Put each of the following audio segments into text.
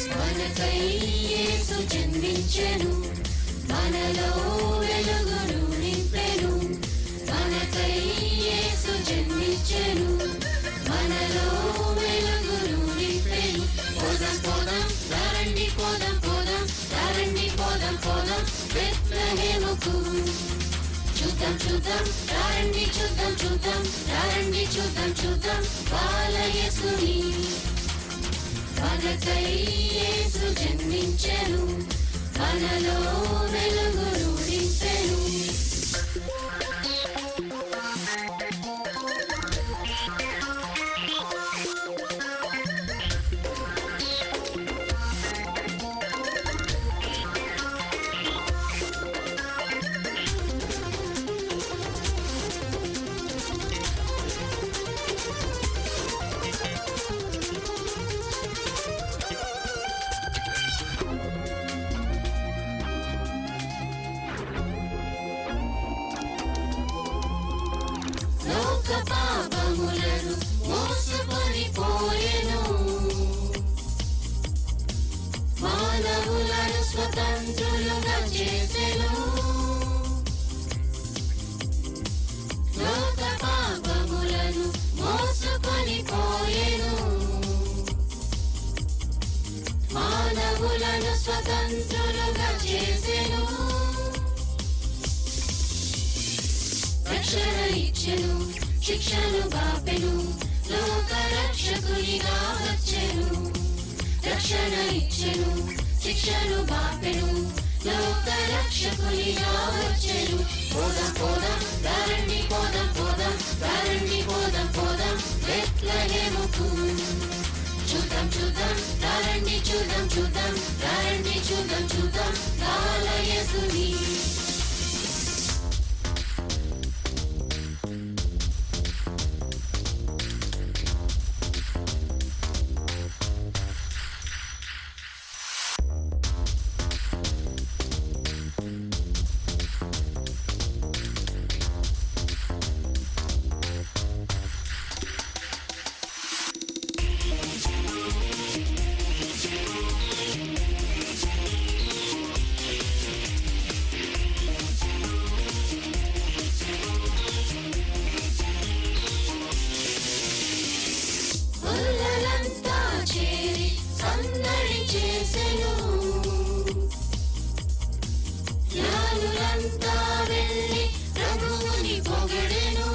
మనకై యేసు జన్మించెను మనలో వెలుగును నింపెను మనకై యేసు జన్మించెను మనలో వెలుగును నింపెను పోదాం పోదాం రండి పోదాం పోదాం రండి పోదాం పోదాం బెత్లహేముకు చూద్దాం చూద్దాం రండి చూద్దాం చూద్దాం రండి చూద్దాం చూద్దాం బాలయేసుని మనకై యేసు జన్మించెను మనలో వెలుగును నింపెను లోక పాపములను మోసుకొని పోయెను మానవులను స్వతంత్రులుగా చేసెను లోక పాపములను మోసుకొని పోయెను మానవులను స్వతంత్రులుగా చేసెను రక్షణ ఇచ్చెను శిక్షను బాపెను లోక రక్షకునిగా వచ్చెను రక్షణ ఇచ్చెను శిక్షను బాపెను లోక రక్షకునిగా వచ్చెను పోదాం పోదాం దారండి పోదాం పోదాం దారండి పోదాం పోదాం బెత్లహేముకు చూద్దాం చూద్దాం దారండి చూద్దాం చూద్దాం దారండి చూద్దాం చూద్దాం బాలయేసుని పుల్లలంతా చేరి సందడి చేసెను జ్ఞానులంతా వెళ్ళి ప్రభువుని పొగడెను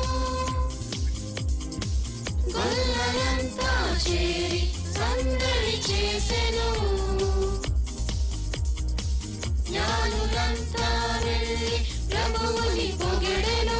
గొల్లలంతా చేరి సందడి చేసెను జ్ఞానులంతా వెళ్ళి ప్రభువుని పొగడెను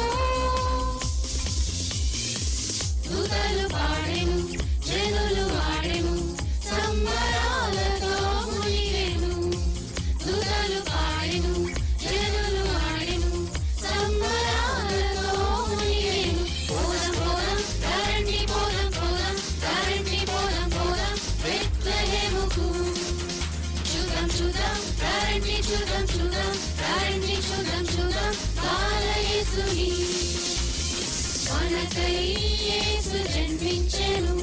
దూతలు పాడెను జనులు ఆడెను సంబరాలతో మునిగెను దూతలు పాడెను జనులు ఆడెను సంబరాలతో మునిగెను పోదాం పోదాం రండి పోదాం పోదాం రండి పోదాం పోదాం బెత్లహేముకు చూద్దాం చూద్దాం రండి చూద్దాం చూద్దాం రండి చూద్దాం చూద్దాం బాలయేసుని మనకై యేసు జన్మించెను